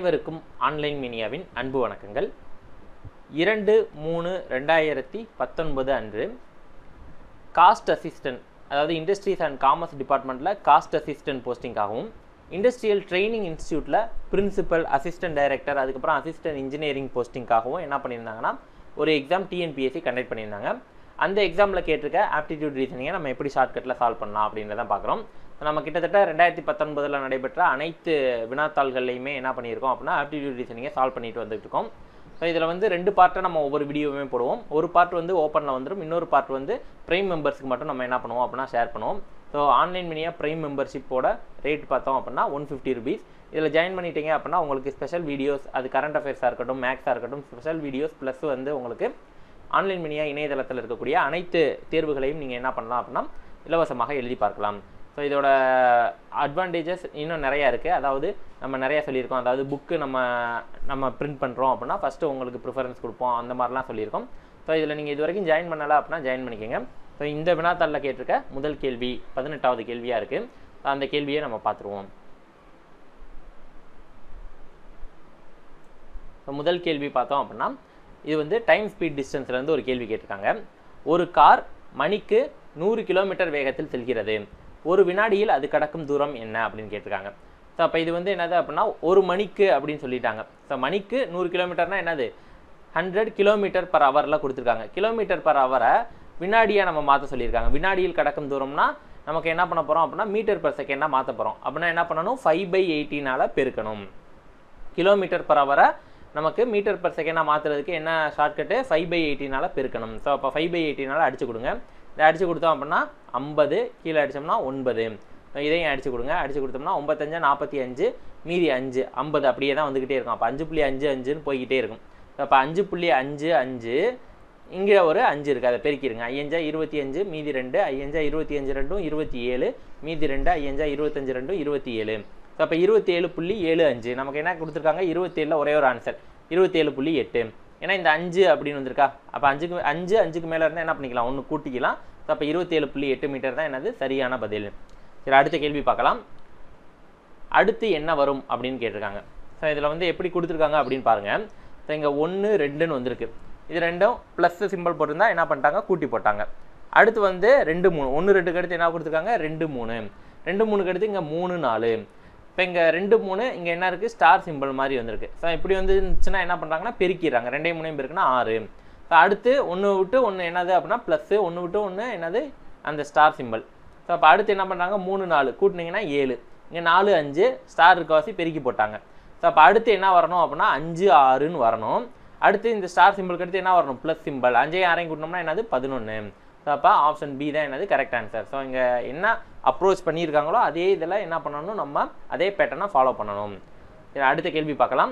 அனைவருக்கும் ஆன்லைன் மீனியாவின் அன்பு வணக்கங்கள் இரண்டு மூணு ரெண்டாயிரத்தி பத்தொன்பது அன்று காஸ்ட் அசிஸ்டன்ட் அதாவது இண்டஸ்ட்ரீஸ் அண்ட் காமர்ஸ் டிபார்ட்மெண்ட்டில் காஸ்ட் அசிஸ்டன்ட் போஸ்டிங்காகவும் இண்டஸ்ட்ரியல் ட்ரைனிங் இன்ஸ்டியூட்டில் பிரின்சிபல் அசிஸ்டன்ட் டைரக்டர் அதுக்கப்புறம் அசிஸ்டன்ட் இன்ஜினியரிங் போஸ்டிங்காகவும் என்ன பண்ணியிருந்தாங்கன்னா ஒரு எக்ஸாம் டிஎன்பிஎஸ்சி கண்டக்ட் பண்ணியிருந்தாங்க அந்த எக்ஸாமில் கேட்டிருக்க ஆப்டிடியூட் ரீசனிங்கை நம்ம எப்படி ஷார்ட்கட்டில் சால்வ் பண்ணலாம் அப்படின்றத பார்க்குறோம் நம்ம கிட்டத்தட்ட ரெண்டாயிரத்தி பத்தொன்பதில் நடைபெற்ற அனைத்து வினாத்தாள்கள்லையுமே என்ன பண்ணியிருக்கோம் அப்படின்னா ஆப்டிடியூட் ரீசனிங்கை சால்வ் பண்ணிட்டு வந்துட்டு இருக்கோம் ஸோ இதில் வந்து ரெண்டு பார்ட்டை நம்ம ஒவ்வொரு வீடியோவுமே போடுவோம் ஒரு பார்ட் வந்து ஓப்பனில் வந்துடும் இன்னொரு பார்ட் வந்து ப்ரைம் மெம்பர்ஸ்க்கு மட்டும் நம்ம என்ன பண்ணுவோம் அப்படின்னா ஷேர் பண்ணுவோம் ஸோ ஆன்லைன் மினியாக ப்ரைம் மெம்பர்ஷிப்போட ரேட் பார்த்தோம் அப்படின்னா ஒன் ஃபிஃப்டி ருபீஸ் இதில் ஜாயின் பண்ணிட்டீங்க அப்படின்னா உங்களுக்கு ஸ்பெஷல் வீடியோஸ் அது கரண்ட் அஃபேர்ஸாக இருக்கட்டும் மேக்ஸாக இருக்கட்டும் ஸ்பெஷல் வீடியோஸ் ப்ளஸ் வந்து உங்களுக்கு ஆன்லைன் மினியா இணையதளத்தில் இருக்கக்கூடிய அனைத்து தேர்வுகளையும் நீங்கள் என்ன பண்ணலாம் அப்படின்னா இலவசமாக எழுதி பார்க்கலாம் ஸோ இதோட அட்வான்டேஜஸ் இன்னும் நிறையா இருக்குது அதாவது நம்ம நிறையா சொல்லியிருக்கோம் அதாவது புக்கு நம்ம நம்ம பிரிண்ட் பண்ணுறோம் அப்படின்னா ஃபஸ்ட்டு உங்களுக்கு ப்ரிஃபரன்ஸ் கொடுப்போம் அந்த மாதிரிலாம் சொல்லியிருக்கோம் ஸோ இதில் நீங்கள் இது வரைக்கும் ஜாயின் பண்ணலை அப்படின்னா ஜாயின் பண்ணிக்கோங்க ஸோ இந்த வினாத்தாளில் கேட்டிருக்க முதல் கேள்வி பதினெட்டாவது கேள்வியாக இருக்குது அந்த கேள்வியை நம்ம பார்த்துருவோம் ஸோ முதல் கேள்வி பார்த்தோம் அப்படின்னா இது வந்து டைம் ஸ்பீட் டிஸ்டன்ஸ்லேருந்து ஒரு கேள்வி கேட்டிருக்காங்க ஒரு கார் மணிக்கு நூறு கிலோமீட்டர் வேகத்தில் செல்கிறது ஒரு வினாடியில் அது கடக்கும் தூரம் என்ன அப்படின்னு கேட்டிருக்காங்க ஸோ அப்போ இது வந்து என்னது அப்படின்னா ஒரு மணிக்கு அப்படின்னு சொல்லிட்டாங்க ஸோ மணிக்கு நூறு கிலோமீட்டர்னா என்னது ஹண்ட்ரட் கிலோமீட்டர் பர் ஹவரில் கொடுத்துருக்காங்க கிலோமீட்டர் பர் ஹவரை வினாடியாக நம்ம மாற்ற சொல்லியிருக்காங்க வினாடியில் கடக்கும் தூரம்னா நமக்கு என்ன பண்ண போகிறோம் அப்படின்னா மீட்டர் பர் செகண்டாக மாற்ற போகிறோம் அப்படின்னா என்ன பண்ணணும் ஃபைவ் பை எயிட்டினால் பெருக்கணும் கிலோமீட்டர் பர் ஹவரை நமக்கு மீட்டர் பர் செகண்டாக மாற்றுறதுக்கு என்ன ஷார்ட்கட்டு ஃபைவ் பை எயிட்டினால் பெருக்கணும் ஸோ அப்போ ஃபைவ் பை எயிட்டினால் அடிச்சு கொடுங்க இதை அடிச்சு கொடுத்தோம் அப்படின்னா ஐம்பது கீழே அடித்தோம்னா ஒன்பது இதையும் அடிச்சு கொடுங்க அடிச்சு கொடுத்தோம்னா ஒம்பத்தஞ்சு நாற்பத்தி அஞ்சு மீதி அஞ்சு ஐம்பது அப்படியே தான் வந்துக்கிட்டே இருக்கும் அப்போ அஞ்சு புள்ளி அஞ்சு அஞ்சுன்னு போய்கிட்டே இருக்கும் அப்போ அஞ்சு புள்ளி அஞ்சு அஞ்சு இங்கே ஒரு அஞ்சு இருக்குது அதை பெருக்கிடுங்க ஐயஞ்சா இருபத்தி அஞ்சு மீதி ரெண்டு ஐயஞ்சா இருபத்தி அஞ்சு ரெண்டும் இருபத்தி ஏழு மீதி ரெண்டு ஐயஞ்சா இருபத்தஞ்சு ரெண்டும் இருபத்தி ஏழு ஸோ அப்போ இருபத்தி ஏழு புள்ளி ஏழு அஞ்சு நமக்கு என்ன கொடுத்துருக்காங்க இருபத்தேழில் ஒரே ஒரு ஆன்சர் இருபத்தேழு புள்ளி எட்டு ஏன்னா இந்த அஞ்சு அப்படின்னு வந்திருக்கா அப்போ அஞ்சுக்கு அஞ்சு அஞ்சுக்கு மேலே இருந்தால் என்ன பண்ணிக்கலாம் ஒன்று கூட்டிக்கலாம் ஸோ அப்போ இருபத்தேழு புள்ளி எட்டு மீட்டர் தான் என்னது சரியான பதில் சரி அடுத்த கேள்வி பார்க்கலாம் அடுத்து என்ன வரும் அப்படின்னு கேட்டிருக்காங்க ஸோ இதில் வந்து எப்படி கொடுத்துருக்காங்க அப்படின்னு பாருங்கள் ஸோ இங்கே ஒன்று ரெண்டுன்னு வந்திருக்கு இது ரெண்டும் ப்ளஸ் சிம்பிள் போட்டிருந்தா என்ன பண்ணிட்டாங்க கூட்டி போட்டாங்க அடுத்து வந்து ரெண்டு மூணு ஒன்று ரெண்டுக்கு அடுத்து என்ன கொடுத்துருக்காங்க ரெண்டு மூணு ரெண்டு மூணுக்கு அடுத்து இங்கே மூணு நாலு இப்போ இங்கே ரெண்டு மூணு இங்கே என்ன இருக்குது ஸ்டார் சிம்பிள் மாதிரி வந்திருக்கு ஸோ இப்படி வந்துச்சுன்னா என்ன பண்ணுறாங்கன்னா பெருக்கிடுறாங்க ரெண்டே மூணையும் பெருக்குன்னா ஆறு ஸோ அடுத்து ஒன்று விட்டு ஒன்று என்னது அப்படின்னா ப்ளஸ்ஸு ஒன்று விட்டு ஒன்று என்னது அந்த ஸ்டார் சிம்பிள் ஸோ அப்போ அடுத்து என்ன பண்ணுறாங்க மூணு நாலு கூட்டினீங்கன்னா ஏழு இங்கே நாலு அஞ்சு ஸ்டார் இருக்கவாசி பெருக்கி போட்டாங்க ஸோ அப்போ அடுத்து என்ன வரணும் அப்படின்னா அஞ்சு ஆறுன்னு வரணும் அடுத்து இந்த ஸ்டார் சிம்பிளுக்கு அடுத்து என்ன வரணும் ப்ளஸ் சிம்பிள் அஞ்சையும் ஆறையும் கூட்டினோம்னா என்னது பதினொன்று ஸோ அப்போ ஆப்ஷன் பி தான் என்னது கரெக்ட் ஆன்சர் ஸோ இங்கே என்ன அப்ரோச் பண்ணியிருக்காங்களோ அதே இதில் என்ன பண்ணணும் நம்ம அதே பேட்டர்னை ஃபாலோ பண்ணணும் சரி அடுத்த கேள்வி பார்க்கலாம்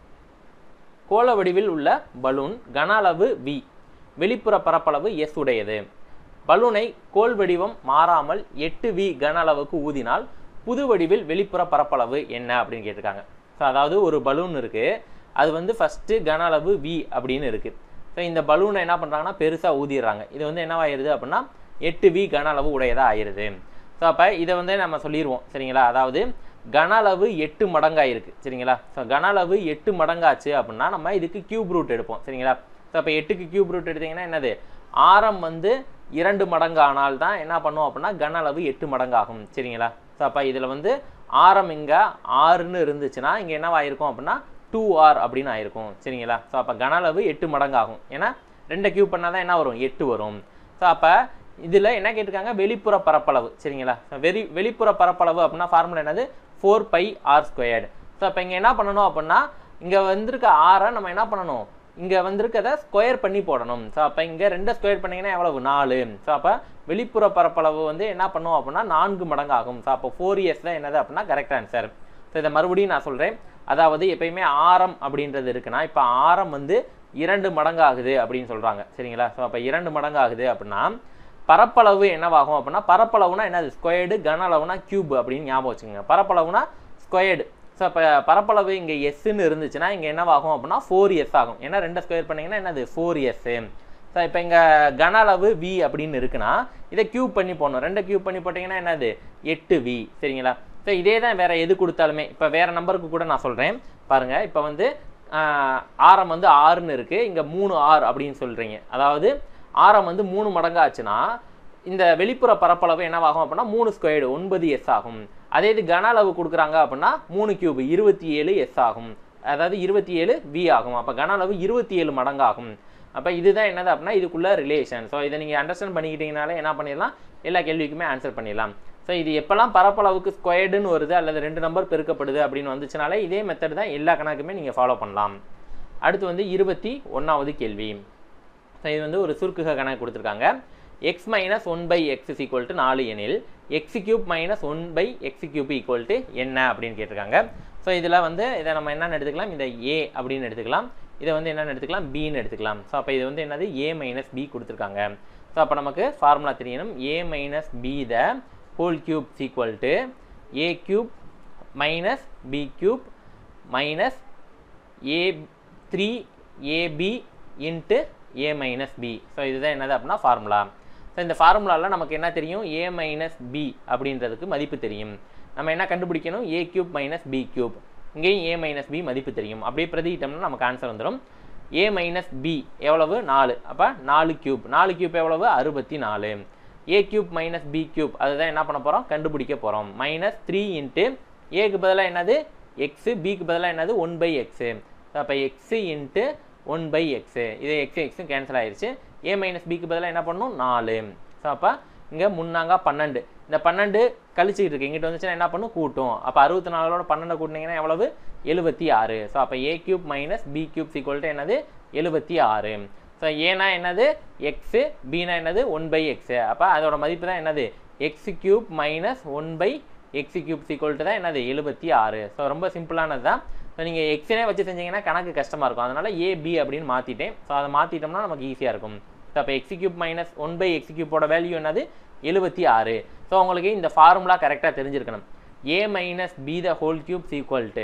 கோள வடிவில் உள்ள பலூன் கன அளவு வி வெளிப்புற பரப்பளவு எஸ் உடையது பலூனை கோல் வடிவம் மாறாமல் எட்டு வி கன அளவுக்கு ஊதினால் புது வடிவில் வெளிப்புற பரப்பளவு என்ன அப்படின்னு கேட்டிருக்காங்க ஸோ அதாவது ஒரு பலூன் இருக்குது அது வந்து ஃபஸ்ட்டு கன அளவு வி அப்படின்னு இருக்குது ஸோ இந்த பலூனை என்ன பண்ணுறாங்கன்னா பெருசாக ஊதிடுறாங்க இது வந்து என்னவாயிருது அப்படின்னா எட்டு வி கன அளவு உடையதாக ஆயிடுது ஸோ அப்போ இதை வந்து நம்ம சொல்லிடுவோம் சரிங்களா அதாவது கன அளவு எட்டு மடங்காயிருக்கு சரிங்களா ஸோ கன அளவு எட்டு மடங்காச்சு அப்படின்னா நம்ம இதுக்கு கியூப் ரூட் எடுப்போம் சரிங்களா ஸோ அப்போ எட்டுக்கு கியூப் ரூட் எடுத்தீங்கன்னா என்னது ஆரம் வந்து இரண்டு மடங்கு ஆனால் தான் என்ன பண்ணும் அப்படின்னா கன அளவு எட்டு மடங்காகும் சரிங்களா ஸோ அப்போ இதில் வந்து ஆரம் இங்கே ஆறுன்னு இருந்துச்சுன்னா இங்கே என்னவாயிருக்கும் அப்படின்னா டூ ஆர் அப்படின்னு ஆயிருக்கும் சரிங்களா ஸோ அப்போ கன அளவு எட்டு மடங்காகும் ஏன்னா ரெண்டை கியூப் பண்ணால் தான் என்ன வரும் எட்டு வரும் ஸோ அப்போ இதில் என்ன கேட்டிருக்காங்க வெளிப்புற பரப்பளவு சரிங்களா வெளி வெளிப்புற பரப்பளவு அப்படின்னா ஃபார்முலா என்னது four pi r squared so அப்போ இங்கே என்ன பண்ணணும் அப்படின்னா இங்கே வந்திருக்க ஆரை நம்ம என்ன பண்ணணும் இங்கே வந்திருக்கதை ஸ்கொயர் பண்ணி போடணும் ஸோ அப்போ இங்கே ரெண்டை ஸ்கொயர் பண்ணிங்கன்னா எவ்வளவு நாலு ஸோ அப்போ வெளிப்புற பரப்பளவு வந்து என்ன பண்ணும் அப்படின்னா நான்கு மடங்கு ஆகும் ஸோ அப்போ ஃபோர் இயர்ஸ் தான் என்னது அப்படின்னா கரெக்ட் ஆன்சர் ஸோ இதை மறுபடியும் நான் சொல்கிறேன் அதாவது எப்பயுமே ஆரம் அப்படின்றது இருக்குன்னா இப்போ ஆரம் வந்து இரண்டு மடங்கு ஆகுது அப்படின்னு சொல்கிறாங்க சரிங்களா ஸோ அப்போ இரண்டு மடங்கு ஆகுது அப்படின்னா பரப்பளவு என்னவாகும் அப்படின்னா பரப்பளவுனா என்னது ஸ்கொயர்டு கன அளவுனா கியூப் அப்படின்னு ஞாபகம் வச்சுக்கோங்க பரப்பளவுனா ஸ்கொயர்டு ஸோ இப்போ பரப்பளவு இங்கே எஸ்ன்னு இருந்துச்சுன்னா இங்கே என்னவாகும் அப்படின்னா ஃபோர் எஸ் ஆகும் ஏன்னா ரெண்டு ஸ்கொயர் பண்ணிங்கன்னா என்னது ஃபோர் எஸ்ஸு ஸோ இப்போ இங்கே கன அளவு வி அப்படின்னு இருக்குன்னா இதை கியூப் பண்ணி போடணும் ரெண்டை கியூப் பண்ணி போட்டிங்கன்னா என்னது எட்டு வி சரிங்களா ஸோ இதே தான் வேறு எது கொடுத்தாலுமே இப்போ வேறு நம்பருக்கு கூட நான் சொல்கிறேன் பாருங்கள் இப்போ வந்து ஆஹ், ஆரம் வந்து ஆறுன்னு இருக்குது இங்கே மூணு ஆறு அப்படின்னு சொல்கிறீங்க அதாவது ஆரம் வந்து மூணு மடங்கு ஆச்சுன்னா இந்த வெளிப்புற பரப்பளவு என்னவாகும் அப்படின்னா மூணு ஸ்கொயர்டு ஒன்பது எஸ் ஆகும் அதே இது கன அளவு கொடுக்குறாங்க அப்படின்னா மூணு கியூப் இருபத்தி ஏழு எஸ் ஆகும் அதாவது இருபத்தி ஏழு வி ஆகும் அப்போ கன அளவு இருபத்தி ஏழு மடங்கு ஆகும் அப்போ இதுதான் என்னது அப்படின்னா இதுக்குள்ள ரிலேஷன் ஸோ இதை நீங்கள் அண்டர்ஸ்டாண்ட் பண்ணிக்கிட்டீங்கனாலே என்ன பண்ணிடலாம் எல்லா கேள்விக்குமே ஆன்சர் பண்ணிடலாம் ஸோ இது எப்போல்லாம் பரப்பளவுக்கு ஸ்கொயர்டுன்னு வருது அல்லது ரெண்டு நம்பர் பெருக்கப்படுது அப்படின்னு வந்துச்சுனாலே இதே மெத்தட் தான் எல்லா கணக்குமே நீங்கள் ஃபாலோ பண்ணலாம் அடுத்து வந்து இருபத்தி ஒன்றாவது கேள்வி ஸோ இது வந்து ஒரு சுருக்குக கணக்கு கொடுத்துருக்காங்க x minus one by x is equal to நாலு எனில் x cube minus one by x cube equal to என்ன அப்படின்னு கேட்டிருக்காங்க ஸோ இதில் வந்து இதை நம்ம என்னென்னு எடுத்துக்கலாம் இதை ஏ அப்படின்னு எடுத்துக்கலாம் இதை வந்து என்னென்னு எடுத்துக்கலாம் பின்னு எடுத்துக்கலாம் ஸோ அப்போ இது வந்து என்னது ஏ மைனஸ் பி கொடுத்துருக்காங்க ஸோ அப்போ நமக்கு ஃபார்முலா தெரியணும் a minus b the whole cube equal to a cube minus b cube minus a three a b into a minus b so இதுதான் என்னது அப்படின்னா ஃபார்முலா ஸோ இந்த ஃபார்முலாவில் நமக்கு என்ன தெரியும் ஏ மைனஸ் பி அப்படின்றதுக்கு மதிப்பு தெரியும் நம்ம என்ன கண்டுபிடிக்கணும் a cube minus b cube இங்கேயும் ஏ மைனஸ் பி மதிப்பு தெரியும் அப்படியே பிரதியிட்டோம்னா நமக்கு ஆன்சர் வந்துடும் ஏ மைனஸ் பி எவ்வளவு நாலு அப்போ நாலு கியூப் நாலு கியூப் எவ்வளவு அறுபத்தி நாலு a cube minus b cube அதுதான் என்ன பண்ண போகிறோம் கண்டுபிடிக்க போகிறோம் மைனஸ் த்ரீ இன்ட்டு ஏக்கு பதிலாக என்னது எக்ஸு பிக்கு பதிலாக என்னது ஒன் பை எக்ஸு அப்போ x into one by x இது எக்ஸ் எக்ஸும் கேன்சல் ஆயிருச்சு ஏ மைனஸ் பிக்கு பதிலாக என்ன பண்ணணும் நாலு ஸோ அப்போ இங்கே முன்னாங்க பன்னெண்டு இந்த பன்னெண்டு கழிச்சுக்கிட்டு இருக்கு இங்கிட்ட வந்துச்சுன்னா என்ன பண்ணும் கூட்டும் அப்போ அறுபத்தி நாலோட பன்னெண்டு கூட்டினீங்கன்னா எவ்வளவு எழுபத்தி ஆறு ஸோ அப்போ a cube minus b cube equal என்னது எழுபத்தி ஆறு ஸோ ஏனா என்னது எக்ஸு பினா என்னது ஒன் பை எக்ஸு அப்போ அதோட மதிப்பு தான் என்னது x cube minus one by x cube equal தான் என்னது எழுபத்தி ஆறு ஸோ ரொம்ப சிம்பிளானது தான் ஸோ நீங்கள் எக்ஸனே வச்சு செஞ்சீங்கன்னா கணக்கு கஷ்டமாக இருக்கும் அதனால் ஏ பி அப்படின்னு மாற்றிட்டேன் ஸோ அதை மாற்றிட்டோம்னா நமக்கு ஈஸியாக இருக்கும் ஸோ அப்போ x cube minus one by x கியூப்போட வேல்யூ என்னது எழுபத்தி ஆறு ஸோ உங்களுக்கு இந்த ஃபார்முலா கரெக்டாக தெரிஞ்சிருக்கணும் a minus b the whole cube equal to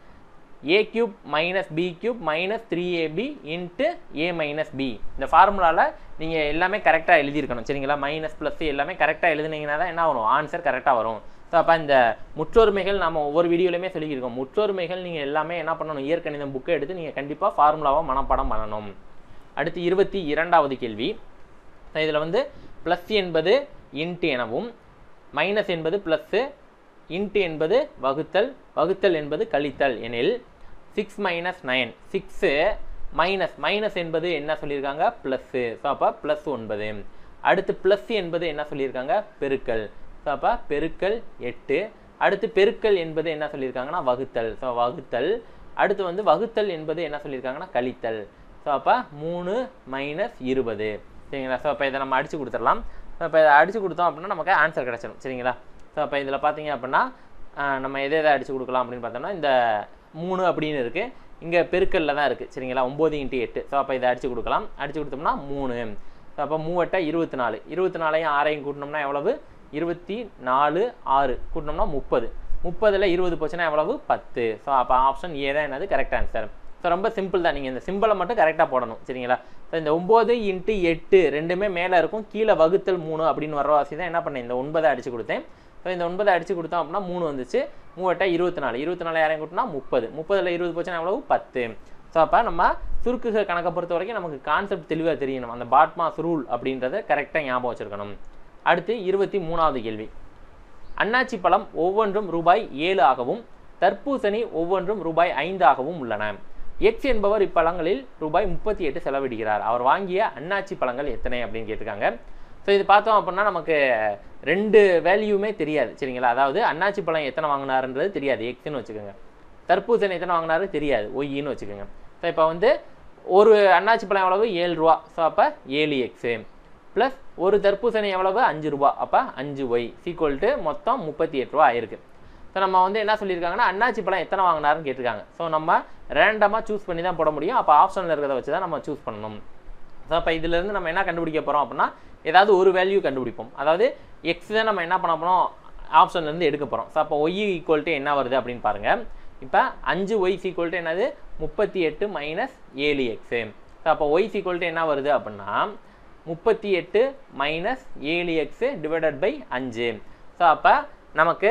a cube minus b cube minus three a b into a minus b இந்த ஃபார்முலாவில் நீங்கள் எல்லாமே கரெக்டாக எழுதியிருக்கணும் சரிங்களா மைனஸ் ப்ளஸ் எல்லாமே கரெக்டாக எழுதுனீங்கன்னா தான் என்ன வரும் ஆன்சர் கரெக்டாக வரும் ஸோ அப்போ இந்த முற்றொருமைகள் நம்ம ஒவ்வொரு வீடியோலையுமே சொல்லியிருக்கோம் முற்றொருமைகள் நீங்கள் எல்லாமே என்ன பண்ணணும் இயற்கணிதம் புக்கை எடுத்து நீங்கள் கண்டிப்பாக ஃபார்முலாவை மனப்பாடம் பண்ணணும் அடுத்து இருபத்தி இரண்டாவது கேள்வி இதில் வந்து ப்ளஸ் என்பது இன்ட்டு எனவும் மைனஸ் என்பது ப்ளஸ்ஸு இன்ட்டு என்பது வகுத்தல் வகுத்தல் என்பது கழித்தல் எனில் six minus nine six minus minus என்பது என்ன சொல்லியிருக்காங்க ப்ளஸ்ஸு ஸோ அப்போ ப்ளஸ் ஒன்பது அடுத்து ப்ளஸ் என்பது என்ன சொல்லியிருக்காங்க பெருக்கல் ஸோ அப்போ பெருக்கல் எட்டு அடுத்து பெருக்கல் என்பது என்ன சொல்லியிருக்காங்கன்னா வகுத்தல் ஸோ வகுத்தல் அடுத்து வந்து வகுத்தல் என்பது என்ன சொல்லியிருக்காங்கன்னா கழித்தல் ஸோ அப்போ மூணு மைனஸ் இருபது சரிங்களா ஸோ அப்போ இதை நம்ம அடித்து கொடுத்துடலாம் ஸோ இப்போ இதை அடித்து கொடுத்தோம் அப்படின்னா நமக்கு ஆன்சர் கிடச்சிடும் சரிங்களா ஸோ அப்போ இதில் பார்த்தீங்க அப்படின்னா ஆஹ், நம்ம எதை எதை அடித்து கொடுக்கலாம் அப்படின்னு பார்த்தோம்னா இந்த மூணு அப்படின்னு இருக்குது இங்கே பெருக்கல்ல தான் இருக்குது சரிங்களா ஒம்பது இன்ட்டு எட்டு ஸோ அப்போ இதை அடித்து கொடுக்கலாம் அடித்து கொடுத்தோம்னா மூணு ஸோ அப்போ மூவட்டா இருபத்தி நாலு இருபத்தி நாலையும் ஆறையும் கூட்டினோம்னா எவ்வளவு இருபத்தி நாலு ஆறு கூட்டினோம்னா முப்பது முப்பதில் இருபது போச்சுன்னா எவ்வளவு பத்து ஸோ அப்போ ஆப்ஷன் ஏ தான் என்னது கரெக்ட் ஆன்சர் ஸோ ரொம்ப சிம்பிள் தான் நீங்கள் இந்த சிம்பிளை மட்டும் கரெக்டாக போடணும் சரிங்களா ஸோ இந்த ஒம்பது இன்ட்டு எட்டு ரெண்டுமே மேலே இருக்கும் கீழே வகுத்தல் மூணு அப்படின்னு வர வாசி தான் என்ன பண்ணேன் இந்த ஒன்பதை அடித்து கொடுத்தேன் ஸோ இந்த ஒன்பதை அடித்து கொடுத்தோம் அப்படின்னா மூணு வந்துச்சு மூவட்டா இருபத்தி நாலு இருபத்தி நாலு யாரையும் கூட்டினா முப்பது முப்பதில் இருபது போச்சுன்னா எவ்வளவு பத்து ஸோ அப்போ நம்ம சுருக்குக கணக்கை பொறுத்த வரைக்கும் நமக்கு கான்செப்ட் தெளிவாக தெரியணும் அந்த பாட்மாஸ் ரூல் அப்படின்றத கரெக்டாக ஞாபகம் வச்சுருக்கணும் அடுத்து இருபத்தி மூணாவது கேள்வி அன்னாச்சி பழம் ஒவ்வொன்றும் ரூபாய் ஏழு ஆகவும் தர்பூசணி ஒவ்வொன்றும் ரூபாய் ஐந்தாகவும் உள்ளன எக்ஸ் என்பவர் இப்பழங்களில் ரூபாய் முப்பத்தி எட்டு செலவிடுகிறார் அவர் வாங்கிய அன்னாச்சி பழங்கள் எத்தனை அப்படின்னு கேட்டிருக்காங்க ஸோ இது பார்த்தோம் அப்படின்னா நமக்கு ரெண்டு வேல்யூமே தெரியாது சரிங்களா அதாவது அன்னாச்சி பழம் எத்தனை வாங்கினாருன்றது தெரியாது எக்ஸ்னு வச்சுக்கோங்க தர்பூசணி எத்தனை வாங்கினாரு தெரியாது ஒய்யின்னு வச்சுக்கோங்க ஸோ இப்போ வந்து ஒரு அன்னாச்சி பழம் எவ்வளவு ஏழு ரூபா ஸோ அப்போ ஏழு எக்ஸு ப்ளஸ் ஒரு தர்பூசணி எவ்வளவு அஞ்சு ரூபா அப்போ அஞ்சு ஒய் சீக்குவல் டு மொத்தம் முப்பத்தி எட்டு ரூபா ஆயிருக்கு ஸோ நம்ம வந்து என்ன சொல்லியிருக்காங்கன்னா அன்னாச்சி பழம் எத்தனை வாங்கினாருன்னு கேட்டிருக்காங்க ஸோ நம்ம ரேண்டமாக சூஸ் பண்ணி தான் போட முடியும் அப்போ ஆப்ஷனில் இருக்கிறத வச்சு தான் நம்ம சூஸ் பண்ணணும் ஸோ அப்போ இதுலேருந்து நம்ம என்ன கண்டுபிடிக்க போகிறோம் அப்படின்னா ஏதாவது ஒரு வேல்யூ கண்டுபிடிப்போம் அதாவது எக்ஸ் தான் நம்ம என்ன பண்ண போகிறோம் ஆப்ஷன்லேருந்து எடுக்க போகிறோம் ஸோ அப்போ ஒய் ஈக்குவல் டு என்ன வருது அப்படின்னு பாருங்கள் இப்போ அஞ்சு ஒய் ஈக்குவல் டு என்னது முப்பத்தி எட்டு மைனஸ் ஏழு எக்ஸு ஸோ அப்போ ஒய் ஈக்குவல் டு என்ன வருது அப்படின்னா முப்பத்தி எட்டு மைனஸ் ஏழு எக்ஸு டிவைடட் பை அஞ்சு ஸோ அப்போ நமக்கு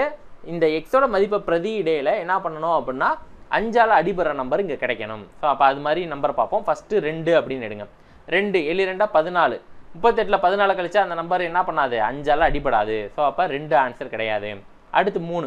இந்த எக்ஸோட மதிப்பை பிரதி இடையில என்ன பண்ணணும் அப்படின்னா அஞ்சால் அடிபடுற நம்பர் இங்கே கிடைக்கணும் ஸோ அப்போ அது மாதிரி நம்பர் பார்ப்போம் ஃபஸ்ட்டு ரெண்டு அப்படின்னு எடுங்க ரெண்டு ஏழு ரெண்டா பதினாலு முப்பத்தெட்டில் பதினாலு கழிச்சா அந்த நம்பர் என்ன பண்ணாது அஞ்சால் அடிபடாது ஸோ அப்போ ரெண்டு ஆன்சர் கிடையாது அடுத்து மூணு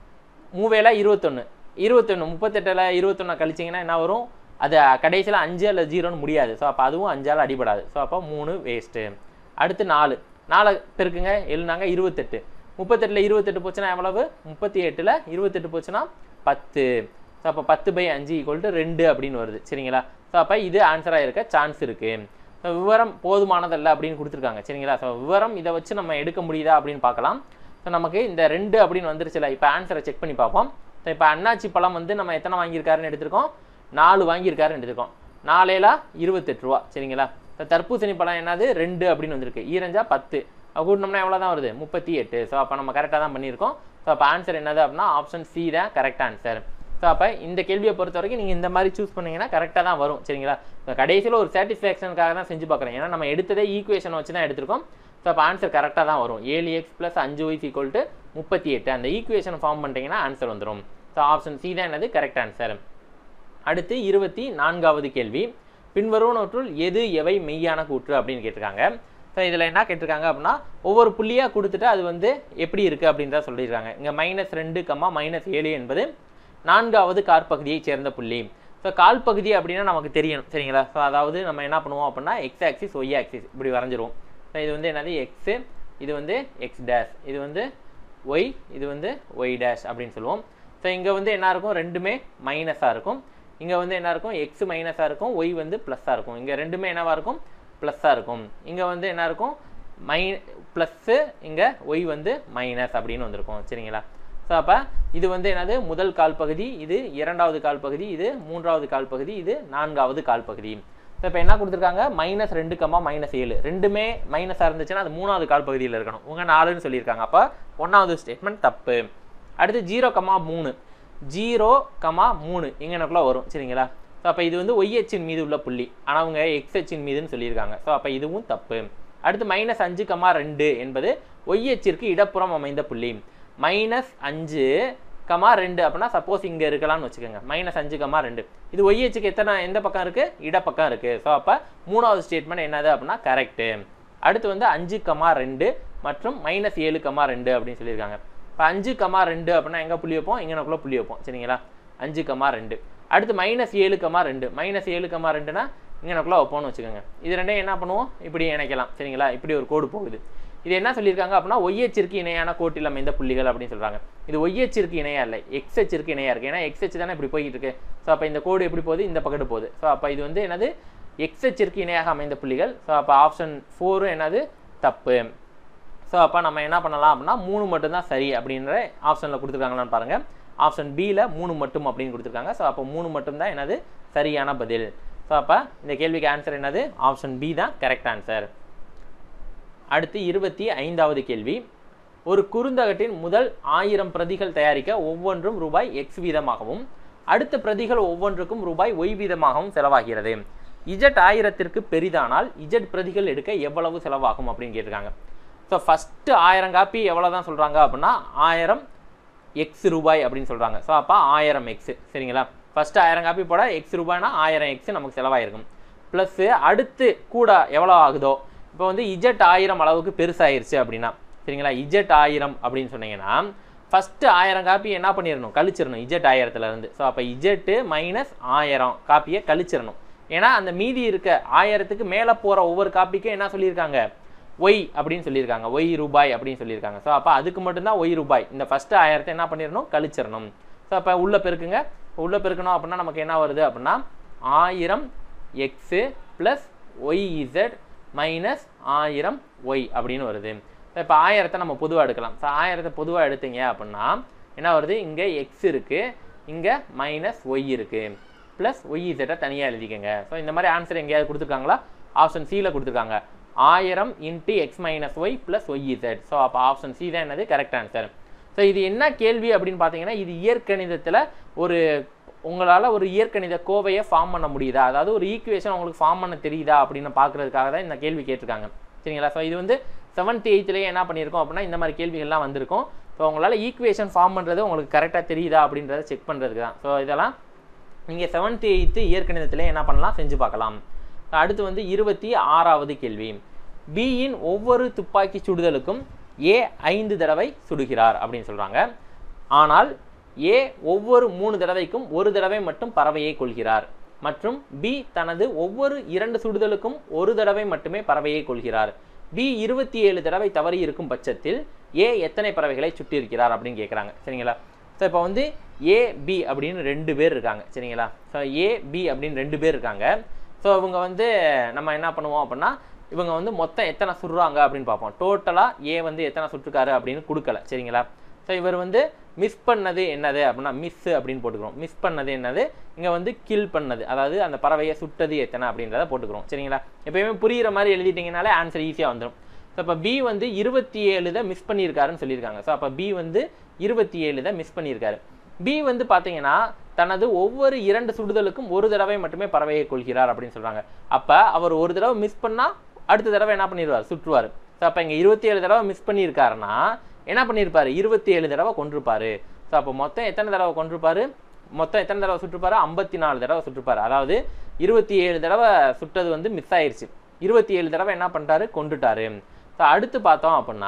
மூவேல இருபத்தொன்று இருபத்தொன்று முப்பத்தெட்டில் இருபத்தொன்று கழிச்சிங்கன்னா என்ன வரும் அது கடைசியில் அஞ்சு அல்ல ஜீரோன்னு முடியாது ஸோ அப்போ அதுவும் அஞ்சால் அடிபடாது ஸோ அப்போ மூணு வேஸ்ட்டு அடுத்து நாலு நாலு பெருக்குங்க எழுனாங்க இருபத்தெட்டு முப்பத்தெட்டில் இருபத்தெட்டு போச்சுன்னா எவ்வளவு முப்பத்தி எட்டில் இருபத்தெட்டு போச்சுன்னா பத்து ஸோ அப்போ பத்து பை அஞ்சு ஈக்குவல் டு ரெண்டு அப்படின்னு வருது சரிங்களா ஸோ அப்போ இது ஆன்சராக இருக்க சான்ஸ் இருக்குது ஸோ விவரம் போதுமானதல்ல அப்படின்னு கொடுத்துருக்காங்க சரிங்களா ஸோ விவரம் இதை வச்சு நம்ம எடுக்க முடியுதா அப்படின்னு பார்க்கலாம் ஸோ நமக்கு இந்த ரெண்டு அப்படின்னு வந்துருச்சுல இப்போ ஆன்சரை செக் பண்ணி பார்ப்போம் ஸோ இப்போ அண்ணாச்சி பழம் வந்து நம்ம எத்தனை வாங்கியிருக்காருன்னு எடுத்திருக்கோம் நாலு வாங்கியிருக்காருன்னு எடுத்திருக்கோம் நாலேலா இருபத்தெட்டு ரூபா சரிங்களா இப்போ தர்பூசணி பழம் என்னது ரெண்டு அப்படின்னு வந்திருக்கு ஈரஞ்சா பத்து அப்போ கூட்டினோம்னா எவ்வளோ தான் வருது முப்பத்தி எட்டு ஸோ அப்போ நம்ம கரெக்டாக தான் பண்ணியிருக்கோம் ஸோ அப்போ ஆன்சர் என்னது அப்படின்னா ஆப்ஷன் சி தான் கரெக்ட் ஆன்சர் ஸோ அப்போ இந்த கேள்வியை பொறுத்த வரைக்கும் நீங்கள் இந்த மாதிரி சூஸ் பண்ணீங்கன்னா கரெக்டாக தான் வரும் சரிங்களா இப்போ கடைசியில் ஒரு சாட்டிஸ்ஃபேக்ஷனுக்காக தான் செஞ்சு பார்க்குறேன் ஏன்னா நம்ம எடுத்ததே ஈக்குவேஷனை வச்சு தான் எடுத்திருக்கோம் ஸோ அப்போ ஆன்சர் கரெக்டாக தான் வரும் ஏழு எக்ஸ் ப்ளஸ் அஞ்சு ஒய்ஸ் ஈக்குவல் டு முப்பத்தி எட்டு அந்த ஈக்குவேஷன் ஃபார்ம் பண்ணிட்டீங்கன்னா ஆன்சர் வந்துடும் ஸோ ஆப்ஷன் சி தான் என்னது கரெக்ட் ஆன்சர் அடுத்து இருபத்தி நான்காவது கேள்வி பின்வருவனவற்றுள் எது எவை மெய்யான கூற்று அப்படின்னு கேட்டிருக்காங்க ஸோ இதில் என்ன கேட்டிருக்காங்க அப்படின்னா ஒவ்வொரு புள்ளியாக கொடுத்துட்டு அது வந்து எப்படி இருக்குது அப்படின்றத சொல்லியிருக்காங்க இங்கே மைனஸ் ரெண்டு கம்மா மைனஸ் ஏழு என்பது நான்காவது காற்பகுதியைச் சேர்ந்த புள்ளி ஸோ கால் பகுதி அப்படின்னா நமக்கு தெரியணும் சரிங்களா ஸோ அதாவது நம்ம என்ன பண்ணுவோம் அப்படின்னா எக்ஸ் ஆக்சிஸ் ஒய் ஆக்சிஸ் இப்படி வரைஞ்சிருவோம் ஸோ இது வந்து என்னது எக்ஸு இது வந்து எக்ஸ் டேஷ் இது வந்து ஒய் இது வந்து ஒய் டேஷ் அப்படின்னு சொல்லுவோம் ஸோ இங்கே வந்து என்ன இருக்கும் ரெண்டுமே மைனஸாக இருக்கும் இங்கே வந்து என்ன இருக்கும் எக்ஸ் மைனஸாக இருக்கும் ஒய் வந்து ப்ளஸ்ஸாக இருக்கும் இங்கே ரெண்டுமே என்னவாக இருக்கும் ப்ளஸ்ஸாக இருக்கும் இங்கே வந்து என்ன இருக்கும் மை ப்ளஸ்ஸு இங்கே ஒய் வந்து மைனஸ் அப்படின்னு வந்திருக்கும் சரிங்களா ஸோ அப்போ இது வந்து என்னது முதல் கால் பகுதி இது இரண்டாவது கால் பகுதி இது மூன்றாவது கால் பகுதி இது நான்காவது கால் பகுதி ஸோ இப்போ என்ன கொடுத்துருக்காங்க மைனஸ் ரெண்டு கம்மா மைனஸ் ஏழு ரெண்டுமே மைனஸாக இருந்துச்சுன்னா அது மூணாவது கால் பகுதியில் இருக்கணும் உங்கள் நாலுன்னு சொல்லியிருக்காங்க அப்போ ஒன்றாவது ஸ்டேட்மெண்ட் தப்பு அடுத்து ஜீரோ கம்மா மூணு ஜீரோ கமா மூணு எங்கனக்குள்ளே வரும் சரிங்களா ஸோ அப்போ இது வந்து ஒய் அச்சின் மீது உள்ள புள்ளி ஆனால் அவங்க எக்ஸ் அச்சின் மீதுன்னு சொல்லியிருக்காங்க ஸோ அப்போ இதுவும் தப்பு அடுத்து மைனஸ் அஞ்சு கமா ரெண்டு என்பது ஒய் அச்சிற்கு இடப்புறம் அமைந்த புள்ளி மைனஸ் அஞ்சு கமா ரெண்டு அப்படின்னா சப்போஸ் இங்கே இருக்கலாம்னு வச்சுக்கோங்க மைனஸ் அஞ்சு கமா ரெண்டு இது ஒய் அச்சுக்கு எத்தனை எந்த பக்கம் இருக்குது இடப்பக்கம் இருக்குது ஸோ அப்போ மூணாவது ஸ்டேட்மெண்ட் என்னது அப்படின்னா கரெக்டு அடுத்து வந்து அஞ்சு கமா ரெண்டு மற்றும் மைனஸ் ஏழு கமா ரெண்டு அப்படின்னு சொல்லியிருக்காங்க இப்போ அஞ்சு கமா ரெண்டு அப்படின்னா எங்கே புள்ளி வைப்போம் இங்கனக்குள்ளே புள்ளி வைப்போம் சரிங்களா அஞ்சு கமா ரெண்டு அடுத்து மைனஸ் ஏழு கமா ரெண்டு மைனஸ் ஏழு கமா ரெண்டுனா இங்கனக்குள்ளே வைப்போம்னு வச்சுக்கோங்க இது ரெண்டையும் என்ன பண்ணுவோம் இப்படி இணைக்கலாம் சரிங்களா இப்படி ஒரு கோடு போகுது இது என்ன சொல்லியிருக்காங்க அப்படின்னா ஒய்யச்சிற்கு இணையான கோட்டில் அமைந்த புள்ளிகள் அப்படின்னு சொல்கிறாங்க இது ஒய்யச்சிற்கு இணையா இல்லை எக்ஸ் அச்சிற்கு இணையா இருக்குது ஏன்னா எக்ஸ் அச்சு தானே இப்படி போய்கிட்டு இருக்கு ஸோ அப்போ இந்த கோடு எப்படி போகுது இந்த பக்கத்து போகுது ஸோ அப்போ இது வந்து என்னது எக்ஸ் அச்சிற்கு இணையாக அமைந்த புள்ளிகள் ஸோ அப்போ ஆப்ஷன் ஃபோரும் என்னது தப்பு ஸோ அப்போ நம்ம என்ன பண்ணலாம் அப்படின்னா மூணு மட்டும்தான் சரி அப்படின்ற ஆப்ஷனில் கொடுத்துருக்காங்களான்னு பாருங்கள் ஆப்ஷன் பியில் மூணு மட்டும் அப்படின்னு கொடுத்துருக்காங்க ஸோ அப்போ மூணு மட்டும் தான் என்னது சரியான பதில் ஸோ அப்போ இந்த கேள்விக்கு ஆன்சர் என்னது ஆப்ஷன் பி தான் கரெக்ட் ஆன்சர் அடுத்து இருபத்தி ஐந்தாவது கேள்வி ஒரு குறுந்தகட்டின் முதல் ஆயிரம் பிரதிகள் தயாரிக்க ஒவ்வொன்றும் ரூபாய் எக்ஸ் வீதமாகவும் அடுத்த பிரதிகள் ஒவ்வொன்றுக்கும் ரூபாய் ஒய் வீதமாகவும் செலவாகிறது இஜட் ஆயிரத்திற்கு பெரிதானால் இஜட் பிரதிகள் எடுக்க எவ்வளவு செலவாகும் அப்படின்னு கேட்டிருக்காங்க ஸோ ஃபஸ்ட்டு ஆயிரம் காப்பி எவ்வளோ தான் சொல்கிறாங்க அப்படின்னா ஆயிரம் எக்ஸ் ரூபாய் அப்படின்னு சொல்கிறாங்க ஸோ அப்போ ஆயிரம் எக்ஸ் சரிங்களா ஃபஸ்ட்டு ஆயிரம் காப்பி போட எக்ஸ் ரூபாய்னா ஆயிரம் எக்ஸ் நமக்கு செலவாயிருக்கும் ப்ளஸ்ஸு அடுத்து கூட எவ்வளோ ஆகுதோ இப்போ வந்து இஜெட் ஆயிரம் அளவுக்கு பெருசாயிருச்சு அப்படின்னா சரிங்களா இஜெட் ஆயிரம் அப்படின்னு சொன்னீங்கன்னா ஃபஸ்ட்டு ஆயிரம் காப்பி என்ன பண்ணிடணும் கழிச்சிடணும் இஜெட் ஆயிரத்துலேருந்து ஸோ அப்போ இஜெட்டு மைனஸ் ஆயிரம் காப்பியை கழிச்சிடணும் ஏன்னா அந்த மீதி இருக்க ஆயிரத்துக்கு மேலே போகிற ஒவ்வொரு காப்பிக்கும் என்ன சொல்லியிருக்காங்க ஒய் அப்படின்னு சொல்லியிருக்காங்க ஒய் ரூபாய் அப்படின்னு சொல்லியிருக்காங்க ஸோ அப்போ அதுக்கு மட்டும்தான் ஒய் ரூபாய் இந்த ஃபஸ்ட்டு ஆயிரத்தை என்ன பண்ணிடணும் கழிச்சிடணும் ஸோ அப்போ உள்ள பெருக்குங்க உள்ள பெருக்கணும் அப்படின்னா நமக்கு என்ன வருது அப்படின்னா ஆயிரம் x plus y z minus ஆயிரம் ஒய் அப்படின்னு வருது இப்போ ஆயிரத்தை நம்ம பொதுவாக எடுக்கலாம் ஸோ ஆயிரத்தை பொதுவாக எடுத்தீங்க அப்படின்னா என்ன வருது இங்கே எக்ஸ் இருக்குது இங்கே மைனஸ் ஒய் இருக்குது ப்ளஸ் ஒய் இசட்டை தனியாக எழுதிக்கங்க ஸோ இந்த மாதிரி ஆன்சர் எங்கேயாவது கொடுத்துருக்காங்களா ஆப்ஷன் சியில் கொடுத்துருக்காங்க ஆயிரம் into x minus y plus y z so அப்போ ஆப்ஷன் சி தான் என்னது கரெக்ட் ஆன்சர் ஸோ இது என்ன கேள்வி அப்படின்னு பார்த்தீங்கன்னா இது இயற்கணிதத்தில் ஒரு உங்களால் ஒரு இயற்கணித கோவையை ஃபார்ம் பண்ண முடியுதா அதாவது ஒரு ஈக்குவேஷன் உங்களுக்கு ஃபார்ம் பண்ண தெரியுதா அப்படின்னு பார்க்குறதுக்காக தான் இந்த கேள்வி கேட்டிருக்காங்க சரிங்களா ஸோ இது வந்து செவன்த் எயித்துலேயே என்ன பண்ணியிருக்கோம் அப்படின்னா இந்த மாதிரி கேள்விகள்லாம் வந்திருக்கும் ஸோ உங்களால் ஈக்குவேஷன் ஃபார்ம் பண்ணுறது உங்களுக்கு கரெக்டாக தெரியுதா அப்படின்றத செக் பண்ணுறதுக்கு தான் ஸோ இதெல்லாம் நீங்கள் செவன்த் எயித்து இயற்கணிதத்தில் என்ன பண்ணலாம் செஞ்சு பார்க்கலாம் அடுத்து வந்து இருபத்தி ஆறாவது கேள்வி பியின் ஒவ்வொரு துப்பாக்கி சுடுதலுக்கும் ஏ ஐந்து தடவை சுடுகிறார் அப்படின்னு சொல்கிறாங்க ஆனால் ஏ ஒவ்வொரு மூணு தடவைக்கும் ஒரு தடவை மட்டும் பறவையை கொள்கிறார் மற்றும் பி தனது ஒவ்வொரு இரண்டு சுடுதலுக்கும் ஒரு தடவை மட்டுமே பறவையை கொள்கிறார் பி இருபத்தி ஏழு தடவை தவறி இருக்கும் பட்சத்தில் ஏ எத்தனை பறவைகளை சுட்டியிருக்கிறார் அப்படின்னு கேட்குறாங்க சரிங்களா ஸோ இப்போ வந்து ஏ பி அப்படின்னு ரெண்டு பேர் இருக்காங்க சரிங்களா ஸோ ஏ பி அப்படின்னு ரெண்டு பேர் இருக்காங்க ஸோ இவங்க வந்து நம்ம என்ன பண்ணுவோம் அப்படின்னா இவங்க வந்து மொத்தம் எத்தனை சுடுறாங்க அப்படின்னு பார்ப்போம் டோட்டலாக ஏ வந்து எத்தனை சுட்டுருக்காரு அப்படின்னு கொடுக்கல சரிங்களா ஸோ இவர் வந்து மிஸ் பண்ணது என்னது அப்படின்னா மிஸ் அப்படின்னு போட்டுக்கிறோம் மிஸ் பண்ணது என்னது இங்கே வந்து கில் பண்ணது அதாவது அந்த பறவையை சுட்டது எத்தனை அப்படின்றத போட்டுக்கிறோம் சரிங்களா எப்பயுமே புரிகிற மாதிரி எழுதிட்டிங்கனாலே ஆன்சர் ஈஸியாக வந்துடும் ஸோ அப்போ பி வந்து இருபத்தி ஏழு தான் மிஸ் பண்ணியிருக்காருன்னு சொல்லியிருக்காங்க ஸோ அப்போ பி வந்து இருபத்தி ஏழு தான் மிஸ் பண்ணியிருக்காரு பி வந்து பார்த்தீங்கன்னா தனது ஒவ்வொரு இரண்டு சுடுதலுக்கும் ஒரு தடவை மட்டுமே பறவையை கொள்கிறார் அப்படின்னு சொல்கிறாங்க அப்போ அவர் ஒரு தடவை மிஸ் பண்ணால் அடுத்த தடவை என்ன பண்ணிடுவார் சுற்றுவார் ஸோ அப்போ இங்கே இருபத்தி ஏழு தடவை மிஸ் பண்ணியிருக்காருன்னா என்ன பண்ணியிருப்பாரு இருபத்தி ஏழு தடவை கொண்டிருப்பாரு ஸோ அப்போ மொத்தம் எத்தனை தடவை கொண்டிருப்பாரு மொத்தம் எத்தனை தடவை சுற்றுப்பாரு ஐம்பத்தி நாலு தடவை சுற்றுப்பாரு அதாவது இருபத்தி ஏழு தடவை சுட்டது வந்து மிஸ் ஆயிருச்சு இருபத்தி ஏழு தடவை என்ன பண்ணிட்டாரு கொண்டுட்டாரு ஸோ அடுத்து பார்த்தோம் அப்படின்னா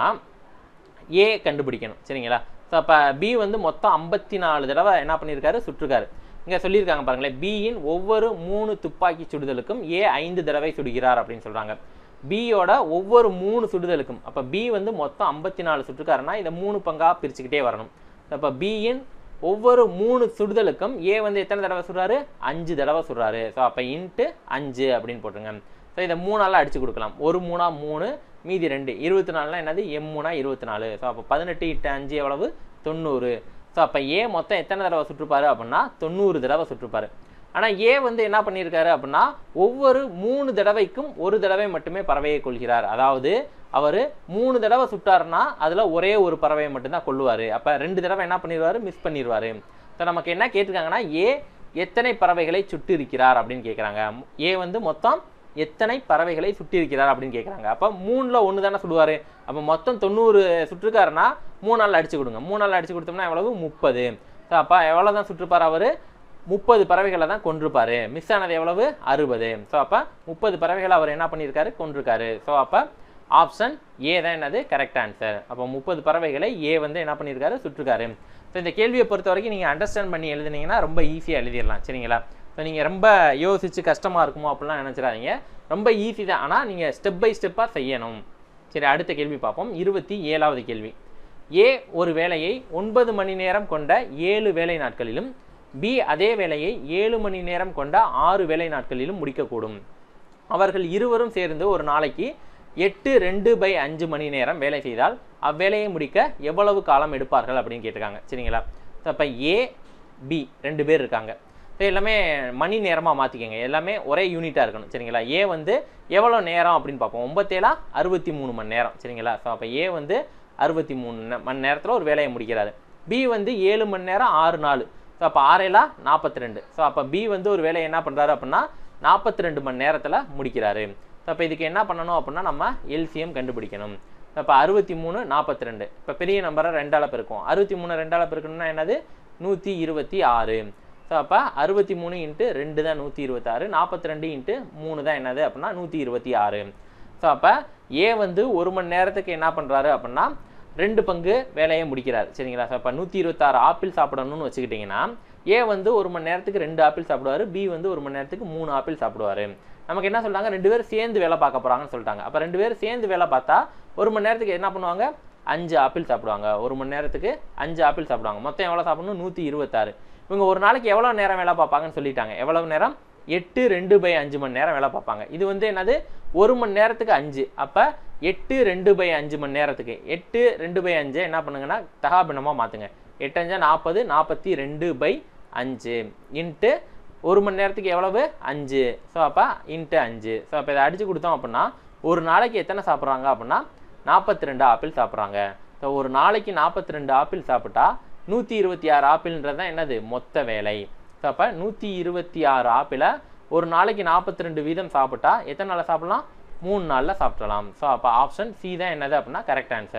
ஏ கண்டுபிடிக்கணும் சரிங்களா ஸோ அப்போ பி வந்து மொத்தம் ஐம்பத்தி நாலு தடவை என்ன பண்ணியிருக்காரு சுற்றுக்காரு இங்கே சொல்லியிருக்காங்க பாருங்களேன் பியின் ஒவ்வொரு மூணு துப்பாக்கி சுடுதலுக்கும் ஏ ஐந்து தடவை சுடுகிறார் அப்படின்னு சொல்கிறாங்க பியோட ஒவ்வொரு மூணு சுடுதலுக்கும் அப்போ பி வந்து மொத்தம் ஐம்பத்தி நாலு சுட்டுக்காருன்னா இதை மூணு பங்காக பிரிச்சுக்கிட்டே வரணும் அப்போ பியின் ஒவ்வொரு மூணு சுடுதலுக்கும் ஏ வந்து எத்தனை தடவை சுடுறாரு அஞ்சு தடவை சுடுறாரு ஸோ அப்போ இன்ட்டு அஞ்சு அப்படின்னு போட்டுருங்க ஸோ இதை மூணால் அடிச்சு கொடுக்கலாம் ஒரு மூணா மூணு மீதி ரெண்டு இருபத்தி நாலுனா என்னது எம் மூணா இருபத்தி நாலு ஸோ அப்போ பதினெட்டு இட்டு அஞ்சு எவ்வளவு தொண்ணூறு ஸோ அப்போ ஏ மொத்தம் எத்தனை தடவை சுற்றுப்பாரு அப்படின்னா தொண்ணூறு தடவை சுற்றுப்பாரு ஆனால் ஏ வந்து என்ன பண்ணியிருக்காரு அப்படின்னா ஒவ்வொரு மூணு தடவைக்கும் ஒரு தடவை மட்டுமே பறவையை கொள்கிறார் அதாவது அவர் மூணு தடவை சுட்டாருன்னா அதில் ஒரே ஒரு பறவையை மட்டும்தான் கொள்ளுவார் அப்போ ரெண்டு தடவை என்ன பண்ணிடுவார் மிஸ் பண்ணிடுவார் ஸோ நமக்கு என்ன கேட்டிருக்காங்கன்னா ஏ எத்தனை பறவைகளை சுட்டு இருக்கிறார் அப்படின்னு கேட்குறாங்க ஏ வந்து மொத்தம் எத்தனை பறவைகளை சுட்டிருக்கிறார் அப்படின்னு கேட்குறாங்க அப்போ மூணில் ஒன்று தானே சுடுவார் அப்போ மொத்தம் தொண்ணூறு சுட்டிருக்காருன்னா மூணு நாள் அடிச்சு கொடுங்க மூணு நாள் அடிச்சு கொடுத்தோம்னா எவ்வளவு முப்பது ஸோ அப்போ எவ்வளோ தான் சுட்டிருப்பார் அவர் முப்பது பறவைகளை தான் கொண்டிருப்பாரு மிஸ் ஆனது எவ்வளவு அறுபது ஸோ அப்போ முப்பது பறவைகளை அவர் என்ன பண்ணியிருக்காரு கொண்டிருக்காரு ஸோ அப்போ ஆப்ஷன் ஏ தான் என்னது கரெக்ட் ஆன்சர் அப்போ முப்பது பறவைகளை ஏ வந்து என்ன பண்ணியிருக்காரு சுட்டிருக்காரு ஸோ இந்த கேள்வியை பொறுத்த வரைக்கும் நீங்கள் அண்டர்ஸ்டாண்ட் பண்ணி எழுதுனீங்கன்னா ரொம்ப ஈஸியாக எழுதிடலாம் சரிங்களா ஸோ நீங்கள் ரொம்ப யோசித்து கஷ்டமாக இருக்குமோ அப்படிலாம் நினச்சிடாதீங்க ரொம்ப ஈஸி தான் ஆனால் நீங்கள் ஸ்டெப் பை ஸ்டெப்பாக செய்யணும் சரி அடுத்த கேள்வி பார்ப்போம் இருபத்தி ஏழாவது கேள்வி ஏ ஒரு வேலையை ஒன்பது மணி நேரம் கொண்ட ஏழு வேலை நாட்களிலும் பி அதே வேலையை ஏழு மணி நேரம் கொண்ட ஆறு வேலை நாட்களிலும் முடிக்கக்கூடும் அவர்கள் இருவரும் சேர்ந்து ஒரு நாளைக்கு எட்டு ரெண்டு பை அஞ்சு மணி நேரம் வேலை செய்தால் அவ்வேலையை முடிக்க எவ்வளவு காலம் எடுப்பார்கள் அப்படின்னு கேட்டிருக்காங்க சரிங்களா ஸோ அப்போ ஏ பி ரெண்டு பேர் இருக்காங்க ஸோ எல்லாமே மணி நேரமாக மாற்றிக்கோங்க எல்லாமே ஒரே யூனிட்டாக இருக்கணும் சரிங்களா ஏ வந்து எவ்வளோ நேரம் அப்படின்னு பார்ப்போம் ஒம்பத்தேழா அறுபத்தி மூணு மணி நேரம் சரிங்களா ஸோ அப்போ ஏ வந்து அறுபத்தி மூணு நே- மணி நேரத்தில் ஒரு வேலையை முடிக்கிறாரு பி வந்து ஏழு மணி நேரம் ஆறு நாள் ஸோ அப்போ ஆறேலா நாற்பத்தி ரெண்டு ஸோ அப்போ பி வந்து ஒரு வேலையை என்ன பண்ணுறாரு அப்படின்னா நாற்பத்தி ரெண்டு மணி நேரத்தில் முடிக்கிறாரு ஸோ அப்போ இதுக்கு என்ன பண்ணணும் அப்படின்னா நம்ம எல்சிஎம் கண்டுபிடிக்கணும் ஸோ அப்போ அறுபத்தி மூணு நாற்பத்தி ரெண்டு இப்போ பெரிய நம்பரை ரெண்டால் பெருக்கும் அறுபத்தி மூணு ரெண்டால் பெருக்கணும்னா என்னது நூற்றி இருபத்தி ஆறு ஸோ அப்போ அறுபத்தி மூணு இன்ட்டு ரெண்டு தான் நூற்றி இருபத்தாறு நாற்பத்தி ரெண்டு இன்ட்டு மூணு தான் என்னது அப்படின்னா நூற்றி இருபத்தி ஆறு ஸோ அப்போ ஏ வந்து ஒரு மணி நேரத்துக்கு என்ன பண்ணுறாரு அப்படின்னா ரெண்டு பங்கு வேலையை முடிக்கிறார் சரிங்களா ஸோ அப்போ நூற்றி இருபத்தாறு ஆப்பிள் சாப்பிடணும்னு வச்சுக்கிட்டிங்கன்னா ஏ வந்து ஒரு மணி நேரத்துக்கு ரெண்டு ஆப்பிள் சாப்பிடுவார் பி வந்து ஒரு மணி நேரத்துக்கு மூணு ஆப்பிள் சாப்பிடுவார் நமக்கு என்ன சொல்றாங்க ரெண்டு பேரும் சேர்ந்து வேலை பார்க்க போகிறாங்கன்னு சொல்லிட்டாங்க அப்போ ரெண்டு பேரும் சேர்ந்து வேலை பார்த்தா ஒரு மணி நேரத்துக்கு என்ன பண்ணுவாங்க அஞ்சு ஆப்பிள் சாப்பிடுவாங்க ஒரு மணி நேரத்துக்கு அஞ்சு ஆப்பிள் சாப்பிடுவாங்க மொத்தம் எவ்வளோ சாப்பிடணும் நூற்றி இருபத்தாறு இவங்க ஒரு நாளைக்கு எவ்வளோ நேரம் வேலை பார்ப்பாங்கன்னு சொல்லிட்டாங்க எவ்வளவு நேரம் எட்டு ரெண்டு பை அஞ்சு மணி நேரம் வேலை பார்ப்பாங்க இது வந்து என்னது ஒரு மணி நேரத்துக்கு அஞ்சு அப்போ எட்டு ரெண்டு பை அஞ்சு மணி நேரத்துக்கு எட்டு ரெண்டு பை அஞ்சு என்ன பண்ணுங்கன்னா தகாபின்னமாக மாற்றுங்க எட்டு அஞ்சா நாற்பது நாற்பத்தி ரெண்டு பை அஞ்சு இன்ட்டு ஒரு மணி நேரத்துக்கு எவ்வளவு அஞ்சு ஸோ அப்போ இன்ட்டு அஞ்சு ஸோ அப்போ இதை அடித்து கொடுத்தோம் அப்படின்னா ஒரு நாளைக்கு எத்தனை சாப்பிட்றாங்க அப்படின்னா நாற்பத்தி ரெண்டு ஆப்பிள் சாப்பிட்றாங்க ஸோ ஒரு நாளைக்கு நாற்பத்தி ரெண்டு ஆப்பிள் சாப்பிட்டா நூற்றி இருபத்தி ஆறு ஆப்பிள்ன்றது தான் என்னது மொத்த வேலை ஸோ அப்போ நூற்றி இருபத்தி ஆறு ஆப்பிளை ஒரு நாளைக்கு நாற்பத்தி ரெண்டு வீதம் சாப்பிட்டா எத்தனை நாளில் சாப்பிடலாம் மூணு நாளில் சாப்பிடலாம் ஸோ அப்போ ஆப்ஷன் சி தான் என்னது அப்படின்னா கரெக்ட் ஆன்சர் ஸோ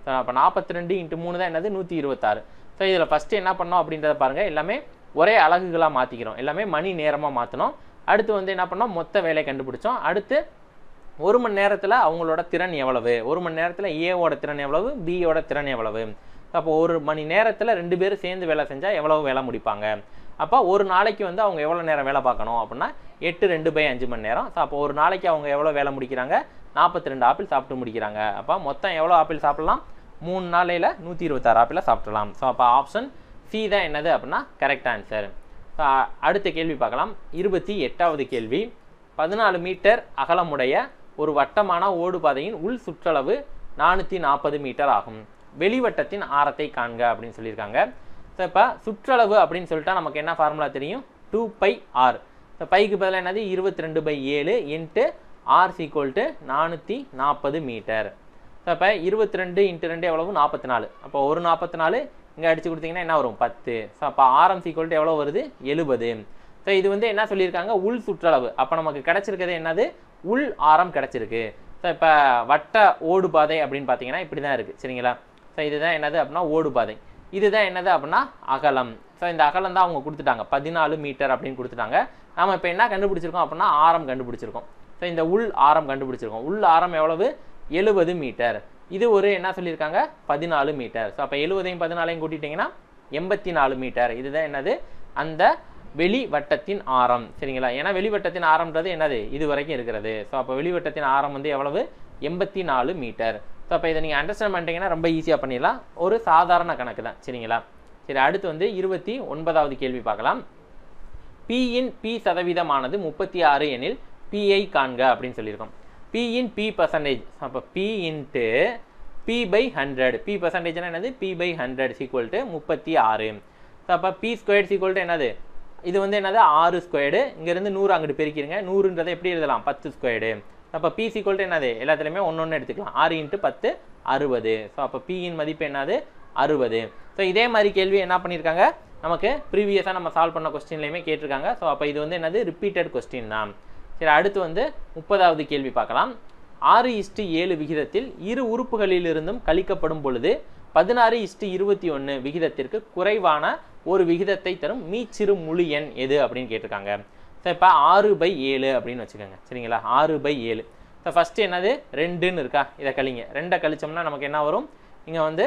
ஸோ அப்போ நாற்பத்தி ரெண்டு இன்ட்டு மூணு தான் என்னது நூற்றி இருபத்தாறு ஸோ இதில் ஃபஸ்ட்டு என்ன பண்ணோம் அப்படின்றத பாருங்கள் எல்லாமே ஒரே அலகுகளாக மாற்றிக்கிறோம் எல்லாமே மணி நேரமாக மாற்றினோம் அடுத்து வந்து என்ன பண்ணோம் மொத்த வேலையை கண்டுபிடிச்சோம் அடுத்து ஒரு மணி நேரத்தில் அவங்களோட திறன் எவ்வளவு ஒரு மணி நேரத்தில் ஏவோட திறன் எவ்வளவு பியோட திறன் எவ்வளவு அப்போ ஒரு மணி நேரத்தில் ரெண்டு பேரும் சேர்ந்து வேலை செஞ்சால் எவ்வளவு வேலை முடிப்பாங்க அப்போ ஒரு நாளைக்கு வந்து அவங்க எவ்வளோ நேரம் வேலை பார்க்கணும் அப்படின்னா எட்டு ரெண்டு பை அஞ்சு மணி நேரம் ஸோ அப்போ ஒரு நாளைக்கு அவங்க எவ்வளோ வேலை முடிக்கிறாங்க நாற்பத்தி ரெண்டு ஆப்பிள் சாப்பிட்டு முடிக்கிறாங்க அப்போ மொத்தம் எவ்வளோ ஆப்பிள் சாப்பிடலாம் மூணு நாளையில் நூற்றி இருபத்தாறு ஆப்பிளை சாப்பிடலாம் ஸோ அப்போ ஆப்ஷன் சி தான் என்னது அப்படின்னா கரெக்ட் ஆன்சர் ஸோ அடுத்த கேள்வி பார்க்கலாம் இருபத்தி எட்டாவது கேள்வி பதினாலு மீட்டர் அகலமுடைய ஒரு வட்டமான ஓடுபாதையின் உள் சுற்றளவு நானூற்றி நாற்பது மீட்டர் ஆகும் வெளிவட்டத்தின் ஆரத்தை காண்க அப்படின்னு சொல்லியிருக்காங்க ஸோ இப்போ சுற்றளவு அப்படின்னு சொல்லிட்டா நமக்கு என்ன ஃபார்முலா தெரியும் டூ பை ஆர் ஸோ பைக்கு பதிலாக என்னது இருபத்தி ரெண்டு பை ஏழு இன்ட்டு ஆர் சீக்வல் டு நானூற்றி நாற்பது மீட்டர் ஸோ இப்போ இருபத்தி ரெண்டு இன்ட்டு ரெண்டு எவ்வளவு நாற்பத்தி நாலு அப்போ ஒரு நாற்பத்தி நாலு இங்கே அடிச்சு கொடுத்தீங்கன்னா என்ன வரும் பத்து ஸோ அப்போ ஆரம் சீக்வல் டு எவ்வளோ வருது எழுபது ஸோ இது வந்து என்ன சொல்லியிருக்காங்க உள் சுற்றளவு அப்போ நமக்கு கிடைச்சிருக்கிறது என்னது உள் ஆரம் கிடைச்சிருக்கு ஸோ இப்போ வட்ட ஓடுபாதை அப்படின்னு பார்த்தீங்கன்னா இப்படி தான் இருக்குது சரிங்களா ஸோ இதுதான் என்னது அப்படின்னா ஓடுபாதை இதுதான் என்னது அப்படின்னா அகலம் ஸோ இந்த அகலம் தான் அவங்க கொடுத்துட்டாங்க பதினாலு மீட்டர் அப்படின்னு கொடுத்துட்டாங்க நம்ம இப்போ என்ன கண்டுபிடிச்சிருக்கோம் அப்படின்னா ஆரம் கண்டுபிடிச்சிருக்கோம் ஸோ இந்த உள் ஆரம் கண்டுபிடிச்சிருக்கோம் உள் ஆரம் எவ்வளவு எழுபது மீட்டர் இது ஒரு என்ன சொல்லியிருக்காங்க பதினாலு மீட்டர் ஸோ அப்போ எழுபதையும் பதினாலையும் கூட்டிட்டிங்கன்னா எண்பத்தி நாலு மீட்டர் இதுதான் என்னது அந்த வெளி வட்டத்தின் ஆரம் சரிங்களா ஏன்னா வெளிவட்டத்தின் ஆரம்ன்றது என்னது இது வரைக்கும் இருக்கிறது ஸோ அப்போ வெளிவட்டத்தின் ஆரம் வந்து எவ்வளவு எண்பத்தி நாலு மீட்டர் ஸோ அப்போ இதை நீங்கள் அண்டர்ஸ்டாண்ட் பண்ணிட்டீங்கன்னா ரொம்ப ஈஸியாக பண்ணிடலாம் ஒரு சாதாரண கணக்கு தான் சரிங்களா சரி அடுத்து வந்து இருபத்தி ஒன்பதாவது கேள்வி பார்க்கலாம் பியின் பி சதவீதமானது முப்பத்தி ஆறு எனில் பிஐ காண்க அப்படின்னு சொல்லியிருக்கோம் பியின் பி பர்சன்டேஜ் அப்போ p into p by hundred p பர்சன்டேஜ்னா என்னது p by hundred equal to முப்பத்தி ஆறு ஸோ அப்போ பி ஸ்கொயர்ட் சீக்குவல் டு என்னது இது வந்து என்னது ஆறு ஸ்கொயர்டு இங்கேருந்து நூறு அங்கிட்டு பெருக்கிடுங்க நூறுன்றதை எப்படி எழுதலாம் பத்து ஸ்கொயர்டு அப்போ பி சீக்குவல் டு என்னது எல்லாத்துலேயுமே ஒன்று ஒன்று எடுத்துக்கலாம் ஆறு இன்ட்டு பத்து அறுபது ஸோ அப்போ பியின் மதிப்பு என்னது அறுபது ஸோ இதே மாதிரி கேள்வி என்ன பண்ணியிருக்காங்க நமக்கு ப்ரீவியஸாக நம்ம சால்வ் பண்ண கொஸ்டின்லையுமே கேட்டிருக்காங்க ஸோ அப்போ இது வந்து என்னது ரிப்பீட்டட் கொஸ்டின் தான் சரி அடுத்து வந்து முப்பதாவது கேள்வி பார்க்கலாம் ஆறு இஸ்டு ஏழு விகிதத்தில் இரு உறுப்புகளிலிருந்தும் கழிக்கப்படும் பொழுது பதினாறு இஸ்டு இருபத்தி ஒன்று விகிதத்திற்கு குறைவான ஒரு விகிதத்தை தரும் மீச்சிறு முழு எண் எது அப்படின்னு கேட்டிருக்காங்க ஸோ இப்போ ஆறு பை ஏழு அப்படின்னு வச்சுக்கோங்க சரிங்களா ஆறு பை ஏழு ஸோ ஃபஸ்ட்டு என்னது ரெண்டுன்னு இருக்கா இதை கழிங்க ரெண்டை கழிச்சோம்னா நமக்கு என்ன வரும் இங்கே வந்து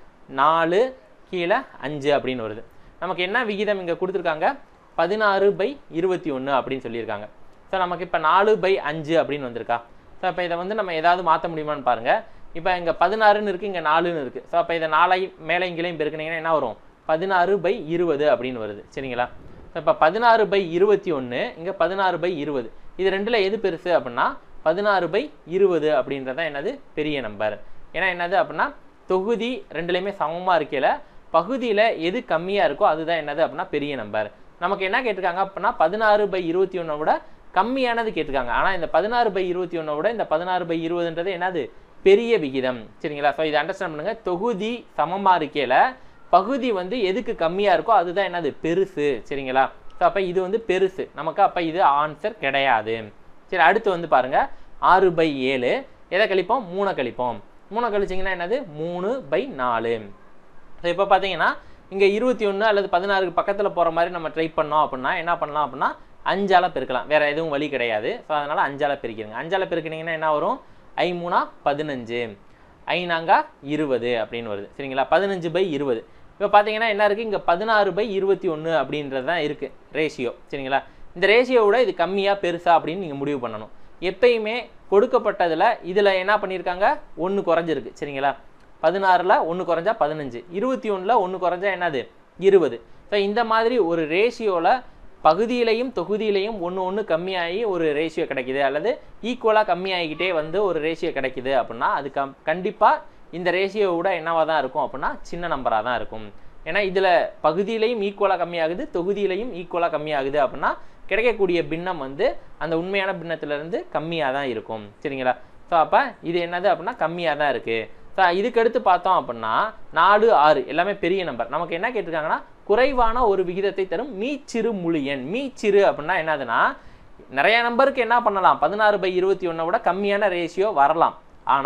நாலு கீழே அஞ்சு அப்படின்னு வருது நமக்கு என்ன விகிதம் இங்கே கொடுத்துருக்காங்க பதினாறு பை இருபத்தி ஒன்று அப்படின்னு சொல்லியிருக்காங்க ஸோ நமக்கு இப்போ நாலு பை அஞ்சு அப்படின்னு வந்திருக்கா ஸோ இப்போ இதை வந்து நம்ம ஏதாவது மாற்ற முடியுமான்னு பாருங்கள் இப்போ இங்கே பதினாறுன்னு இருக்குது இங்கே நாலுன்னு இருக்குது ஸோ அப்போ இதை நாலை மேலே இங்கேயும் பெருக்குனீங்கன்னா என்ன வரும் பதினாறு பை இருபது அப்படின்னு வருது சரிங்களா ஸோ இப்போ பதினாறு பை இருபத்தி ஒன்று இங்கே பதினாறு பை இருபது இது ரெண்டில் எது பெருசு அப்படின்னா பதினாறு பை இருபது அப்படின்றதான் என்னது பெரிய நம்பர் ஏன்னா என்னது அப்படின்னா தொகுதி ரெண்டுலேயுமே சமமாக இருக்கையில் பகுதியில் எது கம்மியாக இருக்கோ அதுதான் என்னது அப்படின்னா பெரிய நம்பர் நமக்கு என்ன கேட்டிருக்காங்க அப்படின்னா பதினாறு பை இருபத்தி ஒன்றை விட கம்மியானது கேட்டிருக்காங்க ஆனால் இந்த பதினாறு பை இருபத்தி ஒன்றை விட இந்த பதினாறு பை இருபதுன்றது என்னது பெரிய விகிதம் சரிங்களா ஸோ இதை அண்டர்ஸ்டாண்ட் பண்ணுங்க தொகுதி சமமாக இருக்கையில் பகுதி வந்து எதுக்கு கம்மியாக இருக்கோ அதுதான் என்னது பெருசு சரிங்களா ஸோ அப்போ இது வந்து பெருசு நமக்கு அப்போ இது ஆன்சர் கிடையாது சரி அடுத்து வந்து பாருங்க ஆறு பை ஏழு எதை கழிப்போம் மூணை கழிப்போம் மூணை கழிச்சிங்கன்னா என்னது மூணு பை நாலு ஸோ இப்போ பார்த்தீங்கன்னா இங்கே இருபத்தி ஒன்று அல்லது பதினாறுக்கு பக்கத்தில் போகிற மாதிரி நம்ம ட்ரை பண்ணோம் அப்படின்னா என்ன பண்ணலாம் அப்படின்னா அஞ்சால பெருக்கலாம் வேற எதுவும் வழி கிடையாது ஸோ அதனால் அஞ்சால பெருக்கிடுங்க அஞ்சால பெருக்கினீங்கன்னா என்ன வரும் ஐ மூணா பதினஞ்சு ஐநாங்கா இருபது அப்படின்னு வருது சரிங்களா பதினஞ்சு பை இருபது இப்போ பார்த்தீங்கன்னா என்ன இருக்குது இங்கே பதினாறு பை இருபத்தி ஒன்று அப்படின்றது தான் இருக்குது ரேஷியோ சரிங்களா இந்த ரேஷியோவோட இது கம்மியாக பெருசா அப்படின்னு நீங்கள் முடிவு பண்ணணும் எப்பயுமே கொடுக்கப்பட்டதில் இதில் என்ன பண்ணியிருக்காங்க ஒன்று குறைஞ்சிருக்கு சரிங்களா பதினாறில் ஒன்று குறைஞ்சா பதினஞ்சு இருபத்தி ஒன்றில் ஒன்று குறைஞ்சா என்னது இருபது ஸோ இந்த மாதிரி ஒரு ரேஷியோவில் பகுதியிலையும் தொகுதியிலையும் ஒன்று ஒன்று கம்மியாகி ஒரு ரேஷியோ கிடைக்குது அல்லது ஈக்குவலாக கம்மியாகிக்கிட்டே வந்து ஒரு ரேஷியோ கிடைக்குது அப்படின்னா அது கம் கண்டிப்பாக இந்த ரேஷியோவோட என்னவாக தான் இருக்கும் அப்படின்னா சின்ன நம்பராக தான் இருக்கும் ஏன்னா இதில் பகுதியிலையும் ஈக்குவலாக கம்மியாகுது தொகுதியிலையும் ஈக்குவலாக கம்மியாகுது அப்படின்னா கிடைக்கக்கூடிய பின்னம் வந்து அந்த உண்மையான பின்னத்திலிருந்து கம்மியாக தான் இருக்கும் சரிங்களா ஸோ அப்போ இது என்னது அப்படின்னா கம்மியாக தான் இருக்குது ஸோ இதுக்கடுத்து பார்த்தோம் அப்படின்னா நாலு ஆறு எல்லாமே பெரிய நம்பர் நமக்கு என்ன கேட்டிருக்காங்கன்னா குறைவான ஒரு விகிதத்தை தரும் மீச்சிறு முழு எண் மீச்சிறு அப்படின்னா என்னதுன்னா நிறைய நம்பருக்கு என்ன பண்ணலாம் பதினாறு பை இருபத்தி ஒன்றை விட கம்மியான ரேஷியோ வரலாம் ஆனால்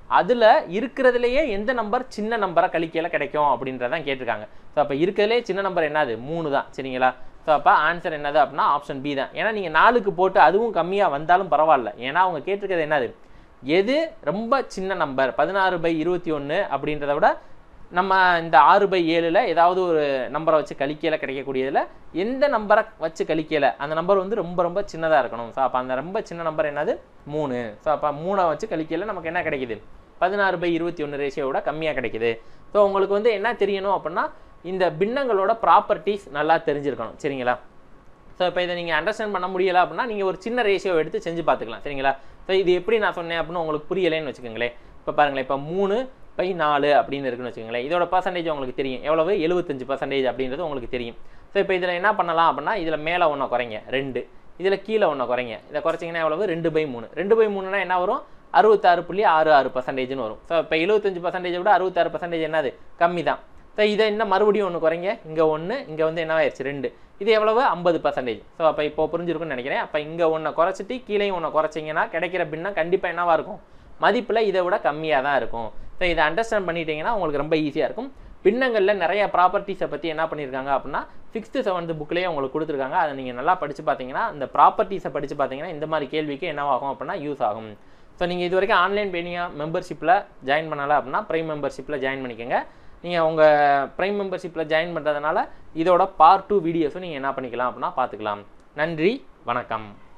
அதில் இருக்கிறதுலையே எந்த நம்பர் சின்ன நம்பரை கழிக்கையில் கிடைக்கும் அப்படின்றதான் கேட்டிருக்காங்க ஸோ அப்போ இருக்கிறதுலே சின்ன நம்பர் என்னது மூணு தான் சரிங்களா ஸோ அப்போ ஆன்சர் என்னது அப்படின்னா ஆப்ஷன் பி தான் ஏன்னா நீங்கள் நாலுக்கு போட்டு அதுவும் கம்மியாக வந்தாலும் பரவாயில்ல ஏன்னா அவங்க கேட்டிருக்கிறது என்னது எது ரொம்ப சின்ன நம்பர் பதினாறு பை இருபத்தி ஒன்று அப்படின்றத விட நம்ம இந்த ஆறு பை ஏழில் ஏதாவது ஒரு நம்பரை வச்சு கழிக்கையில கிடைக்கக்கூடியதில் எந்த நம்பரை வச்சு கழிக்கையில அந்த நம்பர் வந்து ரொம்ப ரொம்ப சின்னதாக இருக்கணும் ஸோ அப்போ அந்த ரொம்ப சின்ன நம்பர் என்னது மூணு ஸோ அப்போ மூணை வச்சு கழிக்கையில நமக்கு என்ன கிடைக்குது பதினாறு பை இருபத்தி ஒன்று ரேஷியோட கம்மியாக கிடைக்குது ஸோ உங்களுக்கு வந்து என்ன தெரியணும் அப்படின்னா இந்த பின்னங்களோட ப்ராப்பர்ட்டிஸ் நல்லா தெரிஞ்சிருக்கணும் சரிங்களா ஸோ இப்போ இதை நீங்கள் அண்டர்ஸ்டாண்ட் பண்ண முடியல அப்படின்னா நீங்கள் ஒரு சின்ன ரேஷியோ எடுத்து செஞ்சு பார்த்துக்கலாம் சரிங்களா ஸோ இது எப்படி நான் சொன்னேன் அப்படின்னு உங்களுக்கு புரியலைன்னு வச்சுக்கோங்களேன் இப்போ பாருங்களேன் இப்போ மூணு பை நாலு அப்படின்னு இருக்குன்னு வச்சுக்கோங்களேன் இதோட பர்சன்டேஜ் உங்களுக்கு தெரியும் எவ்வளவு எழுபத்தஞ்சு பர்சன்டேஜ் அப்படின்றது உங்களுக்கு தெரியும் ஸோ இப்போ இதில் என்ன பண்ணலாம் அப்படின்னா இதில் மேலே ஒன்றை குறைங்க ரெண்டு இதில் கீழே ஒன்றை குறைங்க இதை குறைச்சிங்கன்னா எவ்வளவு ரெண்டு பை மூணு ரெண்டு பை மூணுனா என்ன வரும் அறுபத்தாறு புள்ளி ஆறு ஆறு பர்சன்டேஜ்னு வரும் ஸோ இப்போ எழுபத்தஞ்சு பர்சன்டேஜை விட அறுபத்தாறு பர்சன்டேஜ் என்னது கம்மி தான் ஸோ இதை இன்னும் மறுபடியும் ஒன்று குறைங்க இங்கே ஒன்று இங்கே வந்து என்ன ஆயிடுச்சு ரெண்டு இது எவ்வளவு ஐம்பது பர்சன்டேஜ் ஸோ அப்போ இப்போ புரிஞ்சிருக்கும்னு நினைக்கிறேன் அப்போ இங்கே ஒன்றை குறைச்சிட்டு கீழே ஒன்றை குறைச்சிங்கன்னா கிடைக்கிற பின்னம் கண்டிப்பாக என்னவா இருக்கும் மதிப்பில் இதை விட கம்மியாக தான் இருக்கும் ஸோ இதை அண்டர்ஸ்டாண்ட் பண்ணிட்டீங்கன்னா உங்களுக்கு ரொம்ப ஈஸியாக இருக்கும் பின்னங்களில் நிறைய ப்ராப்பர்ட்டிஸை பற்றி என்ன பண்ணியிருக்காங்க அப்படின்னா சிக்ஸ்த்து செவன்த் புக்லேயே உங்களுக்கு கொடுத்துருக்காங்க அதை நீங்கள் நல்லா படித்து பார்த்தீங்கன்னா இந்த ப்ராப்பர்ட்டிஸை படித்து பார்த்தீங்கன்னா இந்த மாதிரி கேள்விக்கு என்னவாகும் அப்படின்னா யூஸ் ஆகும் ஸோ நீங்கள் இது வரைக்கும் ஆன்லைன் பெனியா மெம்பர்ஷிப்பில் ஜாயின் பண்ணலை அப்படின்னா ப்ரைம் மெம்பர்ஷிப்பில் ஜாயின் பண்ணிக்கோங்க நீங்கள் உங்கள் ப்ரைம் மெம்பர்ஷிப்பில் ஜாயின் பண்ணுறதுனால இதோட பார்ட் டூ வீடியோஸும் நீங்கள் என்ன பண்ணிக்கலாம் அப்படின்னா பார்த்துக்கலாம் நன்றி வணக்கம்